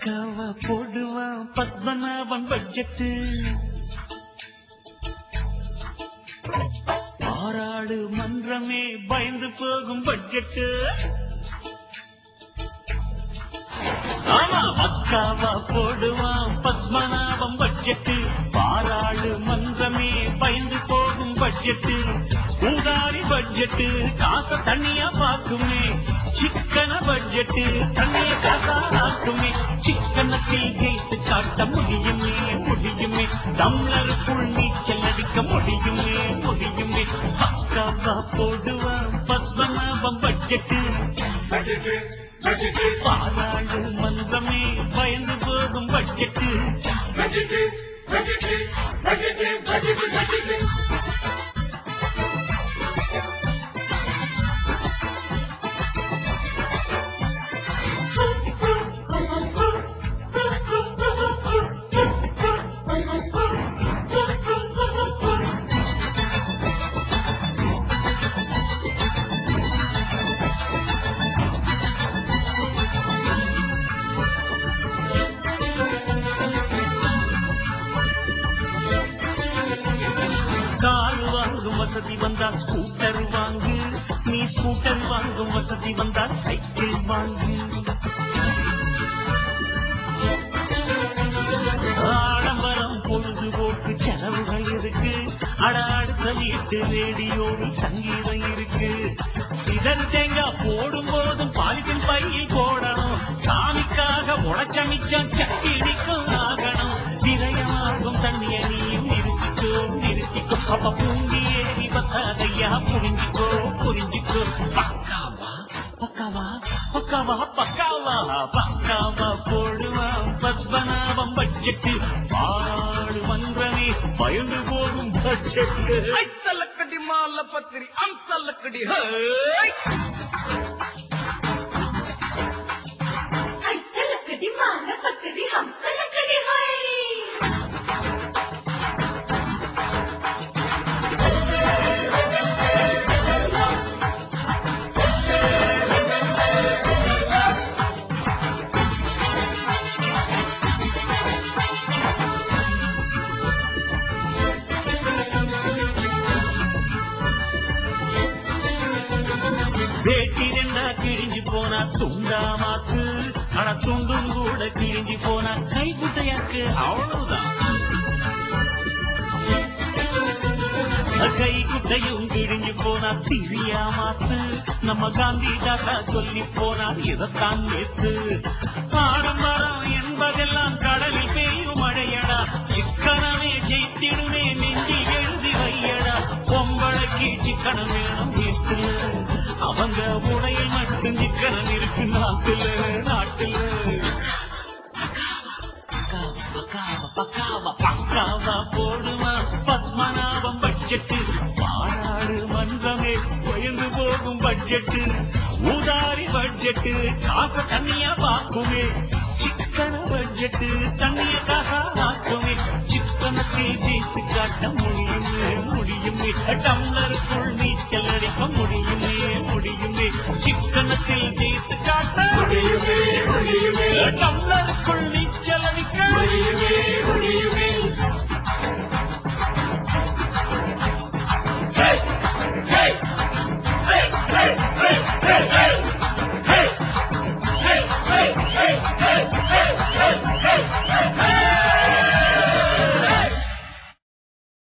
பக்காவா போடுவான் பத்மநாபன் பட்ஜெட்டு பாராடு மன்றமே பயந்து போகும் பட்ஜெட்டு ஆமா பக்காவா போடுவான் பத்மநாபம் பட்ஜெட்டு பாராளு மன்றமே பயந்து போகும் பட்ஜெட்டு ஊதாரி பட்ஜெட்டு காச தண்ணியா பாக்குமே சிக்கன பட்ஜெட்டு தண்ணிய காசா ஆக்குமே சிக்கனத்தில் ஜெயித்து காட்ட முடியுமே முடியுமே தமிழருக்குள் நீச்சல் அடிக்க முடியுமே முடியுமே பக்காவா போடுவான் பத்மநாபம் பட்ஜெட்டு பாராளு மன்றமே பயந்து போகும் பட்ஜெட்டு கார் வாங்கும் வசதி வந்தா ஸ்கூட்டர் வாங்கு நீ ஸ்கூட்டர் வாங்கும் வசதி வந்தா சைக்கிள் வாங்கு ஆடம்பரம் பொழுதுபோக்கு செலவுகள் இருக்கு அட அடுத்த வீட்டு ரேடியோவில் சங்கீதம் இருக்கு சிதறு தேங்காய் போடும் போதும் பாலித்தின் பையில் போடணும் சாமிக்காக உழைச்ச மிச்சம் சக்கிடிக்கும் ஆகணும் விரயமாகும் தண்ணிய நீயும் நிறுத்திக்கோ நிறுத்திக்கோ அப்ப பூங்கி ஏறி பத்தாதையா புரிஞ்சிக்கோ புரிஞ்சிக்கோ பக்காவா பக்காவா பக்காவா பக்காவா பக்காவா போடுவான் பத்மநாபம் பட்ஜெட்டு பாடு மன்றமே பயந்து போகும் பட்ஜெட்டு ஐத்தலக்கடி மால பத்திரி அம்சல்லக்கடி ஐத்தலக்கடி மால பக்கடி ஹம்சலக்கடி ஹை வேட்டி ரெண்டா கிழிஞ்சு போனா துண்டா மாத்து ஆனா துண்டும் கூட கிழிஞ்சு போனா கை குட்டையாக்கு அவ்வளவுதான் கை குட்டையும் கிழிஞ்சு போனா திரியா மாத்து நம்ம காந்தி தாத்தா சொல்லி போனா இதைத்தான் நேத்து ஆடம்பரம் என்பதெல்லாம் கடலில் பெய்யும் மழையடா சிக்கனமே ஜெயித்திடுமே நெஞ்சி எழுதி வையடா பொம்பளைக்கு சிக்கனம் வேணும் வீட்டுல அவங்க உடையில் மட்டும் சிக்கனம் இருக்கு நாட்டுல நாட்டுல பக்காவா, பக்காவா, பக்காவா போடுமா பத்மநாபம் பட்ஜெட்டு பாராடு மன்றமே உயர்ந்து போகும் பட்ஜெட்டு ஊதாரி பட்ஜெட்டு காச தண்ணியா பாக்குமே சிக்கன பட்ஜெட்டு தண்ணிய காசா ஆக்குமே சிக்கனத்தில் ஜெயித்து காட்ட முடியுமே முடியுமே டம்ளருக்குள் நீச்சல் அடிக்க முடியுமே முடியுமே சிக்கனத்தில் ஜெயித்து காட்ட முடியுமே, முடியுமே. டம்ளருக்குள் நீ